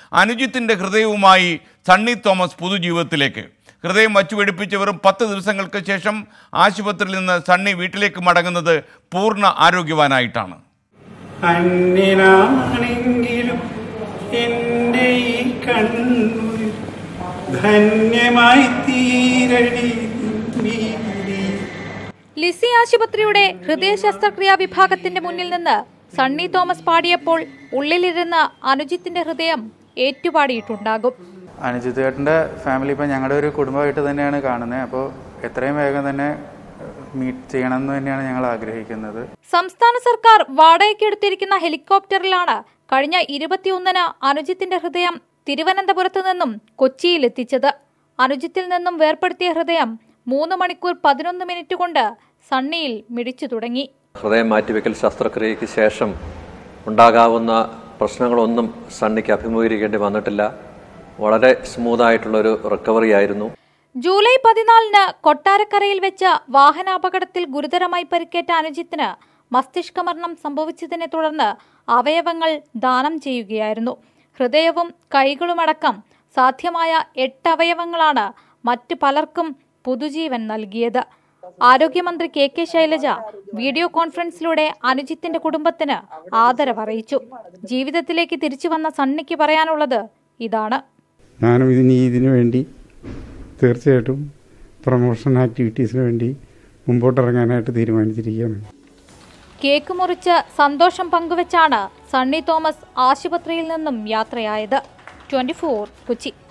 അനുജിത്തിന്റെ ഹൃദയവുമായി Sunny Thomas പൊതുജീവിതത്തിലേക്ക് ഹൃദയം വച്ചുപിടിപ്പിച്ച് വെറും പത്ത് ദിവസങ്ങൾക്ക് ശേഷം ആശുപത്രിയിൽ നിന്ന് സണ്ണി വീട്ടിലേക്ക് മടങ്ങുന്നത് പൂർണ്ണ ആരോഗ്യവാനായിട്ടാണ് അന്യനാണെങ്കിലും എൻ്റെ ഈ കണ്ണുകൾ ധന്യമായി തീരടി നീ ലിസി ആശുപത്രിയുടെ ഹൃദയ ശസ്ത്രക്രിയാ വിഭാഗത്തിന്റെ മുന്നിൽ നിന്ന് സണ്ണി തോമസ് പാടിയപ്പോൾ ഉള്ളിലിരുന്ന് അനുജിത്തിന്റെ ഹൃദയം ഏറ്റുപാടിയിട്ടുണ്ടാകും അനുജിത് ചേട്ടൻ്റെ ഫാമിലി ഇപ്പം ഞങ്ങളുടെ ഒരു കുടുംബമായിട്ട് തന്നെയാണ് കാണുന്നത് അപ്പോൾ എത്രയും വേഗം തന്നെ മീറ്റ് ചെയ്യണമെന്ന് തന്നെയാണ് ഞങ്ങൾ ആഗ്രഹിക്കുന്നത് സംസ്ഥാന സർക്കാർ വാടകയ്ക്കെടുത്തിരിക്കുന്ന ഹെലികോപ്റ്ററിലാണ് കഴിഞ്ഞ ഇരുപത്തിയൊന്നിന് അനുജിത്തിന്റെ ഹൃദയം തിരുവനന്തപുരത്ത് നിന്നും കൊച്ചിയിൽ എത്തിച്ചത് അനുജിത്തിൽ നിന്നും വേർപ്പെടുത്തിയ ഹൃദയം മൂന്ന് മണിക്കൂർ പതിനൊന്ന് മിനിറ്റ് കൊണ്ട് സണ്ണിയിൽ മിടിച്ചു തുടങ്ങി ഹൃദയം മാറ്റിവെക്കൽ ശസ്ത്രക്രിയയ്ക്ക് ശേഷം ഉണ്ടാകാവുന്ന പ്രശ്നങ്ങളൊന്നും സണ്ണിക്ക് അഭിമുഖീകരിക്കേണ്ടി വന്നിട്ടില്ല വളരെ സ്മൂത്തായിട്ടുള്ളൊരു റിക്കവറി ആയിരുന്നു ജൂലൈ പതിനാലിന് കൊട്ടാരക്കരയിൽ വെച്ച് വാഹനാപകടത്തിൽ ഗുരുതരമായി പരിക്കേറ്റ അനുജിത്തിന് മസ്തിഷ്കമരണം സംഭവിച്ചതിനെ തുടർന്ന് അവയവങ്ങൾ ദാനം ചെയ്യുകയായിരുന്നു ഹൃദയവും കൈകളുമടക്കം സാധ്യമായ എട്ട് അവയവങ്ങളാണ് മറ്റു പലർക്കും പുതുജീവൻ നൽകിയത് ആരോഗ്യമന്ത്രി കെ കെ ശൈലജ വീഡിയോ കോൺഫറൻസിലൂടെ അനുജിത്തിന്റെ കുടുംബത്തിന് ആദരവറിയിച്ചു ജീവിതത്തിലേക്ക് തിരിച്ചു വന്ന സണ്ണിക്ക് പറയാനുള്ളത് ഇതാണ് ഞാനും ഇതിന് ഇതിനു വേണ്ടി തീർച്ചയായിട്ടും പ്രൊമോഷൻ ആക്ടിവിറ്റീസിന് വേണ്ടി മുമ്പോട്ടിറങ്ങാനായിട്ട് തീരുമാനിച്ചിരിക്കുകയാണ് കേക്ക് മുറിച്ച് സന്തോഷം പങ്കുവച്ചാണ് സണ്ണി തോമസ് ആശുപത്രിയിൽ നിന്നും യാത്രയായത് ട്വന്റി കൊച്ചി